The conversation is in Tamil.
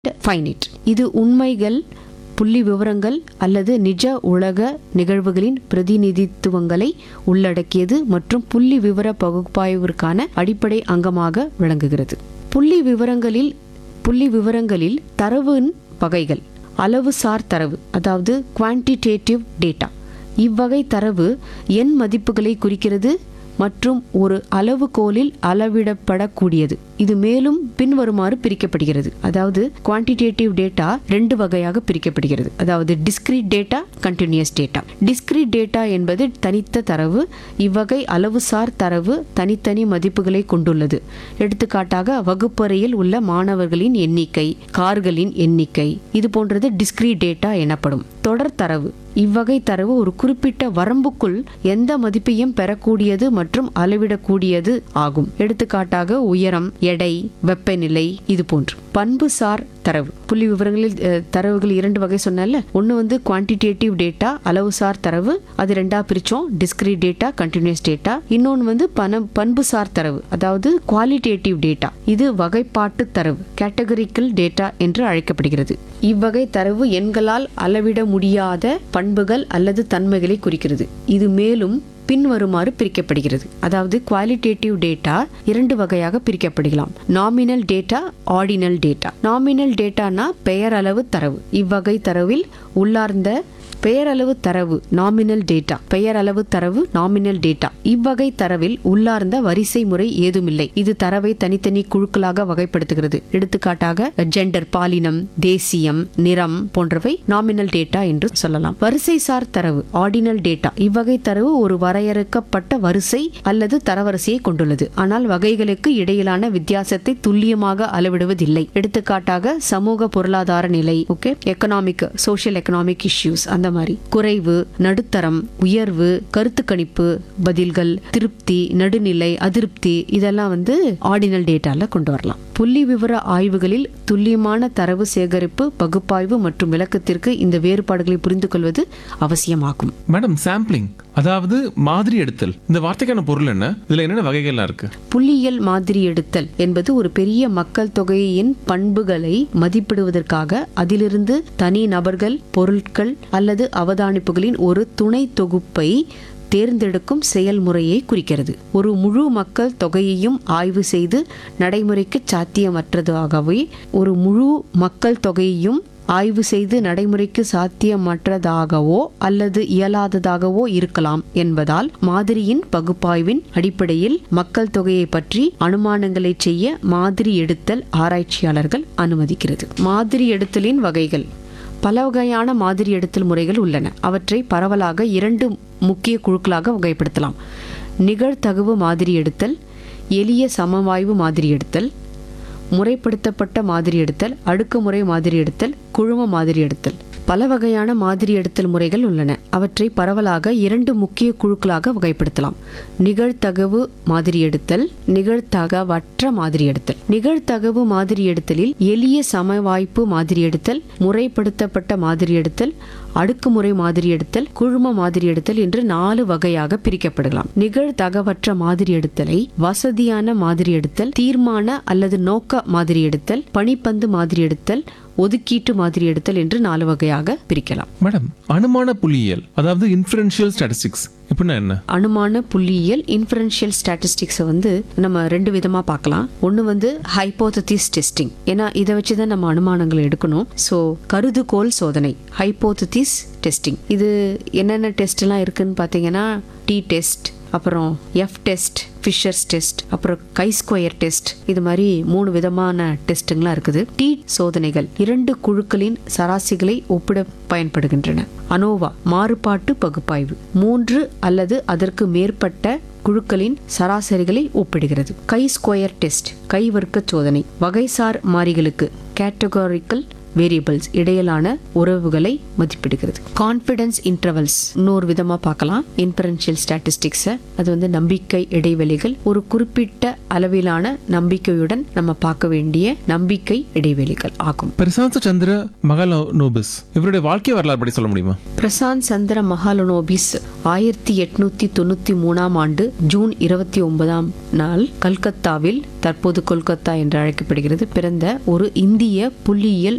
ஃபைனிட் இது உண்மைகள் புள்ளி விவரங்கள் அல்லது நிஜ உலக நிகழ்வுகளின் பிரதிநிதித்துவங்களை உள்ளடக்கியது மற்றும் புள்ளி விவர பகுப்பாய்விற்கான அடிப்படை அங்கமாக விளங்குகிறது புள்ளி விவரங்களில் புள்ளி விவரங்களில் தரவின் வகைகள் அளவுசார் தரவு அதாவது குவான்டிடேட்டிவ் டேட்டா இவ்வகை தரவு எண் மதிப்புகளை குறிக்கிறது மற்றும் ஒரு அளவுகோலில் அளவிடப்படக்கூடியது இது மேலும் பின்வருமாறு பிரிக்கப்படுகிறது அதாவது குவான்டிடேட்டிவ் டேட்டா ரெண்டு வகையாக பிரிக்கப்படுகிறது அதாவது discrete data continuous data discrete data என்பது தனித்த தரவு இவ்வகை அளவுசார் தரவு தனித்தனி மதிப்புகளை கொண்டுள்ளது எடுத்துக்காட்டாக வகுப்பறையில் உள்ள மாணவர்களின் எண்ணிக்கை கார்களின் எண்ணிக்கை இது போன்றது டிஸ்கிரீட் டேட்டா எனப்படும் தொடர் தரவு இவ்வகை தரவு ஒரு குறிப்பிட்ட வரம்புக்குள் எந்த மதிப்பையும் பெறக்கூடியது மற்றும் அளவிடக்கூடியது ஆகும் எடுத்துக்காட்டாக உயரம் எடை வெப்பநிலை இது போன்று பண்புசார் தரவு புள்ளி விவரங்களில் அஹ், தரவுகள் இரண்டு வகை சொன்னேன்ல ஒன்று வந்து குவான்டிடேட்டிவ் டேட்டா அளவுசார் தரவு அது ரெண்டா பிரிச்சோம் டிஸ்கிரீட் டேட்டா கண்டினியூஸ் டேட்டா இன்னொன்று வந்து பண பண்புசார் தரவு அதாவது குவாலிட்டேட்டிவ் டேட்டா இது வகைப்பாட்டு தரவு கேட்டகரிக்கல் டேட்டா என்று அழைக்கப்படுகிறது இவ்வகை தரவு எண்களால் அளவிட முடியாத பண்புகள் அல்லது தன்மைகளை குறிக்கிறது இது மேலும் பின்வருமாறு பிரிக்கப்படுகிறது அதாவது குவாலிட்டேட்டிவ் டேட்டா இரண்டு வகையாக பிரிக்கப்படலாம் nominal data ordinal data nominal டேட்டானா பெயரளவு தரவு இவ்வகை தரவில் உள்ளார்ந்த பெயரளவு தரவு நாமினல் டேட்டா பெயரளவு தரவு நாமினல் டேட்டா இவ்வகை தரவில் உள்ளார்ந்த வரிசை முறை ஏதுமில்லை இது தரவை தனித்தனி குழுக்களாக வகைப்படுத்துகிறது எடுத்துக்காட்டாக ஜெண்டர் பாலினம் தேசியம் நிறம் போன்றவை நாமினல் டேட்டா என்று சொல்லலாம் வரிசைசார் தரவு ஆர்டினல் டேட்டா இவ்வகை தரவு ஒரு வரையறுக்கப்பட்ட வரிசை அல்லது தரவரிசையை கொண்டுள்ளது ஆனால் வகைகளுக்கு இடையிலான வித்தியாசத்தை துல்லியமாக அளவிடுவதில்லை எடுத்துக்காட்டாக சமூக பொருளாதார நிலை okay economic social economic issues அந்த மாதிரி குறைவு நடுத்தரம் உயர்வு கருத்து கணிப்பு பதில்கள் திருப்தி நடுநிலை அதிருப்தி இதெல்லாம் வந்து ஆர்டினல் டேட்டால கொண்டு வரலாம் புள்ளி விவர ஆய்வுகளில் துல்லியமான தரவு சேகரிப்பு பகுப்பாய்வு மற்றும் விளக்கத்திற்கு இந்த வேறுபாடுகளை புரிந்து கொள்வது அவசியமாகும் மேடம் சாம்பிளிங் அதாவது மாதிரி எடுத்தல் இந்த வார்த்தைக்கான பொருள் என்ன இதுல என்னென்ன வகைகள்லாம் இருக்கு புள்ளியியல் மாதிரி எடுத்தல் என்பது ஒரு பெரிய மக்கள் தொகையின் பண்புகளை மதிப்பிடுவதற்காக அதிலிருந்து தனி நபர்கள் பொருட்கள் அல்லது அவதானிப்புகளின் ஒரு துணை தொகுப்பை தேர்ந்தெடுக்கும் செயல்முறையை குறிக்கிறது ஒரு முழு மக்கள் தொகையையும் ஆய்வு செய்து நடைமுறைக்கு சாத்தியமற்றதாகவே ஒரு முழு மக்கள் தொகையையும் ஆய்வு செய்து நடைமுறைக்கு சாத்தியமற்றதாகவோ அல்லது இயலாததாகவோ இருக்கலாம் என்பதால் மாதிரியின் பகுப்பாய்வின் அடிப்படையில் மக்கள் தொகையை பற்றி அனுமானங்களை செய்ய மாதிரி எடுத்தல் ஆராய்ச்சியாளர்கள் அனுமதிக்கிறது மாதிரி எடுத்தலின் வகைகள் பல வகையான மாதிரி எடுத்தல் முறைகள் உள்ளன அவற்றை பரவலாக இரண்டு முக்கிய குழுக்களாக வகைப்படுத்தலாம் நிகழ்தகவு மாதிரி எடுத்தல் எளிய சமவாய்வு மாதிரி எடுத்தல் முறைப்படுத்தப்பட்ட மாதிரி எடுத்தல் அடுக்குமுறை மாதிரி எடுத்தல் குழும மாதிரி எடுத்தல் பல வகையான மாதிரி எடுத்தல் முறைகள் உள்ளன அவற்றை பரவலாக இரண்டு முக்கிய குழுக்களாக வகைப்படுத்தலாம் நிகழ்தகவு மாதிரி எடுத்தல் நிகழ்தகவற்ற மாதிரி எடுத்தல் நிகழ்தகவு மாதிரி எடுத்தலில் எளிய சமவாய்ப்பு மாதிரி எடுத்தல் முறைப்படுத்தப்பட்ட மாதிரி எடுத்தல் அடுக்குமுறை மாதிரி எடுத்தல் குழும மாதிரி எடுத்தல் என்று நாலு வகையாக பிரிக்கப்படலாம் நிகழ்தகவற்ற மாதிரி எடுத்தலை வசதியான மாதிரி எடுத்தல் தீர்மான அல்லது நோக்க மாதிரி எடுத்தல் பணிப்பந்து மாதிரி எடுத்தல் ஒதுக்கீட்டு மாதிரி எடுத்தல் என்று நாலு வகையாக பிரிக்கலாம் மேடம் அனுமான புள்ளியியல் அதாவது இன்ஃபரன்ஷியல் ஸ்டாட்டிஸ்டிக்ஸ் எப்படின்னா என்ன அனுமான புள்ளியியல் இன்ஃபரன்ஷியல் ஸ்டாட்டிஸ்டிக்ஸை வந்து நம்ம ரெண்டு விதமாக பார்க்கலாம் ஒன்று வந்து ஹைப்போதசிஸ் டெஸ்டிங் ஏன்னா இதை வச்சு தான் நம்ம அனுமானங்களை எடுக்கணும் ஸோ கருதுகோள் சோதனை ஹைப்போதசிஸ் டெஸ்டிங் இது என்னென்ன டெஸ்ட்லாம் இருக்குன்னு பார்த்தீங்கன்னா டி டெஸ்ட் அப்புறம் எஃப் டெஸ்ட் ஃபிஷர்ஸ் டெஸ்ட் அப்புறம் கை ஸ்கொயர் டெஸ்ட் இது மாதிரி மூணு விதமான டெஸ்ட்டுங்களாம் இருக்குது டி சோதனைகள் இரண்டு குழுக்களின் சராசிகளை ஒப்பிட பயன்படுகின்றன அனோவா மாறுபாட்டு பகுப்பாய்வு மூன்று அல்லது அதற்கு மேற்பட்ட குழுக்களின் சராசரிகளை ஒப்பிடுகிறது கை ஸ்கொயர் டெஸ்ட் கை வர்க்க சோதனை வகைசார் மாறிகளுக்கு கேட்டகாரிக்கல் வேரியபிள்ஸ் இடையிலான உறவுகளை மதிப்பிடுகிறது கான்ஃபிடன்ஸ் இன்டர்வல்ஸ் இன்னொரு விதமா பார்க்கலாம் இன்ஃபரன்ஷியல் ஸ்டாட்டிஸ்டிக்ஸை அது வந்து நம்பிக்கை இடைவெளிகள் ஒரு குறிப்பிட்ட அளவிலான நம்பிக்கையுடன் நம்ம பார்க்க வேண்டிய நம்பிக்கை இடைவெளிகள் ஆகும் பிரசாந்த் சந்திர மகாலனோபிஸ் இவருடைய வாழ்க்கை வரலாறு படி சொல்ல முடியுமா பிரசாந்த் சந்திர மகாலனோபிஸ் ஆயிரத்தி எட்நூத்தி தொண்ணூத்தி மூணாம் ஆண்டு ஜூன் இருபத்தி ஒன்பதாம் நாள் கல்கத்தாவில் தற்போது கொல்கத்தா என்று அழைக்கப்படுகிறது பிறந்த ஒரு இந்திய புள்ளியியல்